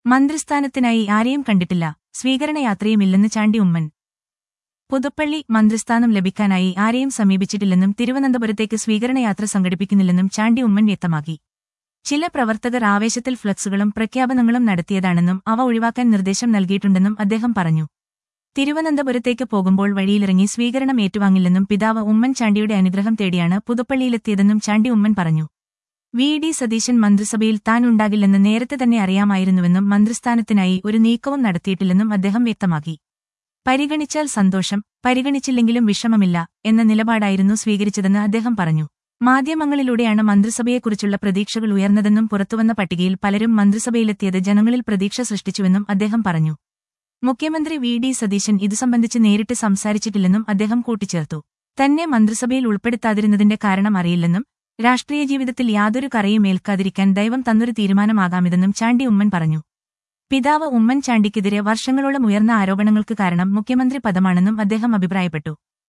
മന്ത്രിസ്ഥാനത്തിനായി ആരെയും കണ്ടിട്ടില്ല സ്വീകരണയാത്രയുമില്ലെന്ന് ചാണ്ടി ഉമ്മൻ പുതുപ്പള്ളി മന്ത്രിസ്ഥാനം ലഭിക്കാനായി ആരെയും സമീപിച്ചിട്ടില്ലെന്നും തിരുവനന്തപുരത്തേക്ക് സ്വീകരണയാത്ര സംഘടിപ്പിക്കുന്നില്ലെന്നും ചാണ്ടി ഉമ്മൻ വ്യക്തമാക്കി ചില പ്രവർത്തകർ ആവേശത്തിൽ ഫ്ലക്സുകളും പ്രഖ്യാപനങ്ങളും നടത്തിയതാണെന്നും അവ ഒഴിവാക്കാൻ നിർദ്ദേശം നൽകിയിട്ടുണ്ടെന്നും അദ്ദേഹം പറഞ്ഞു തിരുവനന്തപുരത്തേക്ക് പോകുമ്പോൾ വഴിയിലിറങ്ങി സ്വീകരണം ഏറ്റുവാങ്ങില്ലെന്നും പിതാവ് ഉമ്മൻചാണ്ടിയുടെ അനുഗ്രഹം തേടിയാണ് പുതുപ്പള്ളിയിലെത്തിയതെന്നും ചാണ്ടി ഉമ്മൻ പറഞ്ഞു വി ഡി സതീശൻ മന്ത്രിസഭയിൽ താൻ ഉണ്ടാകില്ലെന്ന് നേരത്തെ തന്നെ അറിയാമായിരുന്നുവെന്നും മന്ത്രിസ്ഥാനത്തിനായി ഒരു നീക്കവും നടത്തിയിട്ടില്ലെന്നും അദ്ദേഹം വ്യക്തമാക്കി പരിഗണിച്ചാൽ സന്തോഷം പരിഗണിച്ചില്ലെങ്കിലും വിഷമമില്ല എന്ന നിലപാടായിരുന്നു സ്വീകരിച്ചതെന്ന് അദ്ദേഹം പറഞ്ഞു മാധ്യമങ്ങളിലൂടെയാണ് മന്ത്രിസഭയെക്കുറിച്ചുള്ള പ്രതീക്ഷകൾ ഉയർന്നതെന്നും പുറത്തുവന്ന പട്ടികയിൽ പലരും മന്ത്രിസഭയിലെത്തിയത് ജനങ്ങളിൽ പ്രതീക്ഷ സൃഷ്ടിച്ചുവെന്നും അദ്ദേഹം പറഞ്ഞു മുഖ്യമന്ത്രി വി ഡി സതീശൻ ഇതു സംബന്ധിച്ച് നേരിട്ട് സംസാരിച്ചിട്ടില്ലെന്നും അദ്ദേഹം കൂട്ടിച്ചേർത്തു തന്നെ മന്ത്രിസഭയിൽ ഉൾപ്പെടുത്താതിരുന്നതിന്റെ കാരണം അറിയില്ലെന്നും രാഷ്ട്രീയ ജീവിതത്തിൽ യാതൊരു കറയും ഏൽക്കാതിരിക്കാൻ ദൈവം തന്നൊരു തീരുമാനമാകാമിതെന്നും ചാണ്ടി ഉമ്മൻ പറഞ്ഞു പിതാവ് ഉമ്മൻ ചാണ്ടിക്കെതിരെ വർഷങ്ങളോളം ഉയർന്ന ആരോപണങ്ങൾക്ക് കാരണം മുഖ്യമന്ത്രി പദമാണെന്നും അദ്ദേഹം അഭിപ്രായപ്പെട്ടു